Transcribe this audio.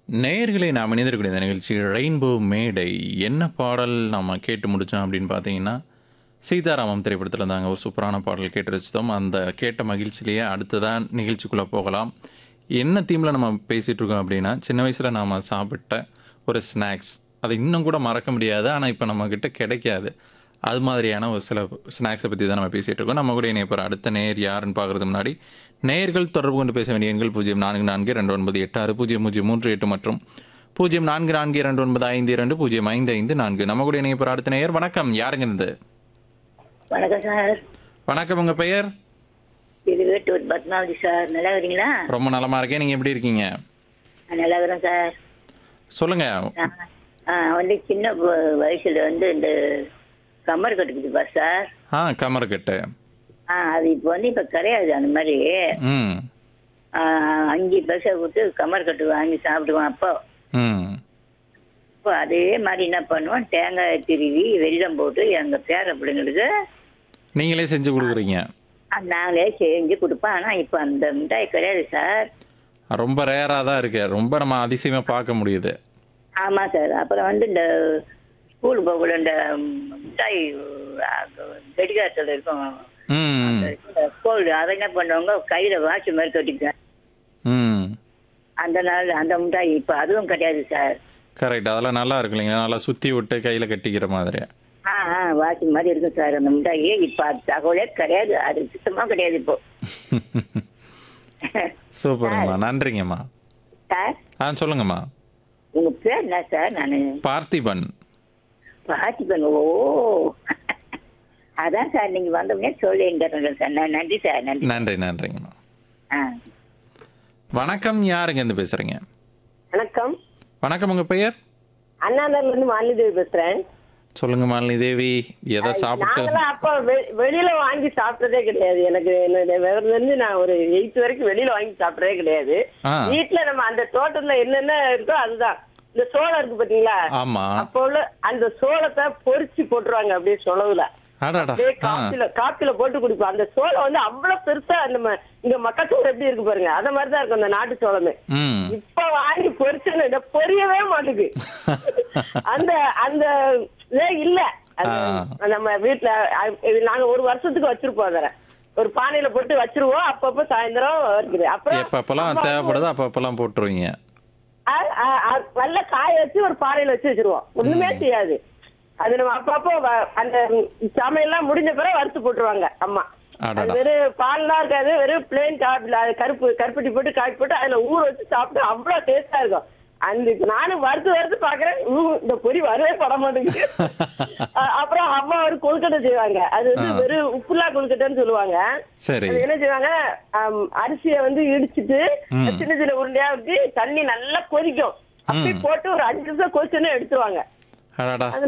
நேயர்களை நாம் இணைந்திருக்கக்கூடிய இந்த நிகழ்ச்சி ரெயின்போ மேடை என்ன பாடல் நம்ம கேட்டு முடித்தோம் அப்படின்னு பார்த்தீங்கன்னா சீதாராமம் திரைப்படத்தில் இருந்தாங்க ஒரு சூப்பரான பாடல் கேட்டு வச்சுட்டோம் அந்த கேட்ட மகிழ்ச்சியிலேயே அடுத்ததான் நிகழ்ச்சிக்குள்ளே போகலாம் என்ன தீமில் நம்ம பேசிகிட்டு இருக்கோம் அப்படின்னா சின்ன வயசில் நாம் சாப்பிட்ட ஒரு ஸ்நாக்ஸ் அதை இன்னும் கூட மறக்க முடியாது ஆனால் இப்போ நம்மக்கிட்ட கிடைக்காது அது மாதிரியான ஒரு சில ஸ்நாக்ஸை பற்றி தான் நம்ம பேசிகிட்டு இருக்கோம் நம்ம கூட இணைய போகிற அடுத்த நேயர் யாருன்னு பார்க்குறது முன்னாடி நேயர்கள் தொடர்பு கொண்டு பேச வேண்டிய எண்கள் பூஜ்ஜியம் நான்கு நான்கு ரெண்டு ஒன்பது எட்டு ஆறு பூஜ்ஜியம் பூஜ்ஜியம் மூன்று எட்டு மற்றும் பூஜ்ஜியம் நான்கு நான்கு இரண்டு ஒன்பது ஐந்து இரண்டு பூஜ்ஜியம் ஐந்து ஐந்து நான்கு நம்ம கூட இணைய போகிற அடுத்த நேயர் வணக்கம் யாருங்க இருந்து வணக்கம் சார் வணக்கம் உங்கள் பெயர் இது வேட்டூர் பத்மாவதி சார் நல்லா இருக்கிறீங்களா ரொம்ப நலமா இருக்கேன் நீங்கள் எப்படி இருக்கீங்க நான் நல்லா இருக்கிறேன் சார் சொல்லுங்கள் நான், ஆ, வந்து சின்ன வ- வயசுல வந்து இந்த கம்மர் கட்டுக்குது பார் சார் ஆ கமர்கட்டு ஆ அது இப்போ வந்து இப்போ கிடையாது அந்த மாதிரி ம் ஆ, அஞ்சு பைசா கொடுத்து கம்மர் கட்டு வாங்கி சாப்பிடுவோம் அப்போ ம் இப்போ அதே மாதிரி என்ன பண்ணுவோம் தேங்காய் திருவி வெல்லம் போட்டு எங்கள் பேர பிள்ளைங்களுக்கு நீங்களே செஞ்சு கொடுக்குறீங்க அது நாங்களே செஞ்சு கொடுப்போம் ஆனால் இப்போ அந்த மிட்டாய் கிடையாது சார் ரொம்ப ரேராக தான் இருக்கு ரொம்ப நம்ம அதிசயமாக பார்க்க முடியுது ஆமாம் சார் அப்புறம் வந்து இந்த ஸ்கூல் போகல இந்த மிட்டாய் கடிகாரத்தில் இருக்கும் ம் கோல்டு அதை என்ன பண்ணுவாங்க கையில் வாட்ச் மாதிரி கட்டிக்குவேன் ம் அந்த நாள் அந்த மிட்டாய் இப்போ அதுவும் கிடையாது சார் கரெக்ட் அதெல்லாம் நல்லா இருக்கு இல்லைங்களா நல்லா சுற்றி விட்டு கையில் கட்டிக்கிற மாதிரி ஆ ஆ வாட்ச் மாதிரி இருக்கும் சார் அந்த மிட்டாய் இப்போ அது தகவலே கிடையாது அது சுத்தமாக கிடையாது இப்போ சூப்பருங்கம்மா நன்றிங்கம்மா சார் ஆ சொல்லுங்கம்மா உங்கள் பேர் என்ன சார் நான் பார்த்திபன் பார்த்திபன் ஓ அதான் சார் நீங்கள் வந்தோடனே சொல்லிங்க சார் ந- நன்றி சார் நன்றி நன்றி நன்றிங்கம்மா ஆ வணக்கம் யாருங்க இருந்து பேசுறீங்க வணக்கம் வணக்கம் உங்க பெயர் அண்ணாநகர்ல இருந்து மாலிதேவி பேசுறேன் சொல்லுங்க மாலினி தேவி எதை சாப்பிட்டு நாங்களாம் அப்ப வெ- வெளியில வாங்கி சாப்பிட்டதே கிடையாது எனக்கு என்னுடைய விவரம் இருந்து நான் ஒரு எயித் வரைக்கும் வெளியில வாங்கி சாப்பிட்டதே கிடையாது ஆ வீட்டுல நம்ம அந்த தோட்டத்துல என்னென்ன இருக்கோ அதுதான் இந்த சோளம் இருக்கு பாத்தீங்களா ஆமா அப்போ உள்ள அந்த சோளத்தை பொரிச்சு போட்டுருவாங்க அப்படியே சொலவுல அடாடா அப்படியே ஆ காப்பில காப்பில போட்டு குடிப்போம் அந்த சோளம் வந்து அவ்வளவு பெருசா நம்ம இங்க மக்கள் எப்படி இருக்கு பாருங்க அத மாதிரிதான் இருக்கும் அந்த நாட்டு சோளமே ம் இப்ப வாங்கி பொரிச்சுன்னு இதை பொரியவே மாட்டுது அந்த அந்த இதே இல்ல அது ஆ. நம்ம வீட்டுல அ- இது நாங்க ஒரு வருஷத்துக்கு வச்சிருப்போம் அதை ஒரு பானையில போட்டு வச்சிருவோம் அப்பப்ப சாயந்தரம் இருக்குது அப்புறம் எப்பப்பெல்லாம் அம்மா தேவைப்படுதோ அப்பப்பெல்லாம் போட்டுருவீங்க அ- அ- அ- நல்ல காய வச்சு ஒரு பானையில வச்சு வச்சிருவோம் ஒண்ணுமே செய்யாது அது நம்ம அப்பப்போ வ- அந்த சமையல்லாம் முடிஞ்ச பிறகு வறுத்து போட்டுருவாங்க அம்மா அது அடடா வெறும் பால்லாம் இருக்காது வெறும் பிளேன் காப்பில அது கருப்பு கருப்பட்டி போட்டு காப்பி போட்டு அதுல ஊற வச்சு சாப்பிட்டு அவ்வளவு டேஸ்டா இருக்கும் அந்த இப்ப நானும் வறுத்து வறுத்து பாக்குறேன் ஊ, இந்த பொரி வரவே பட மாட்டேங்குது அ- அப்புறம் அம்மா ஒரு கொழுக்கட்டை செய்வாங்க அது வந்து ஆ. வெறும் உப்புலா கொழுக்கட்டைன்னு சொல்லுவாங்க சரி அது என்ன செய்வாங்க ஆம், அரிசியை வந்து இடிச்சிட்டு ம். சின்ன சின்ன உருண்டையா வச்சு தண்ணி நல்லா கொதிக்கும் அப்படி ம். போட்டு ஒரு அஞ்சு நிமிஷம் கொதிச்சோன்னு எடுத்துருவாங்க அடாடா அது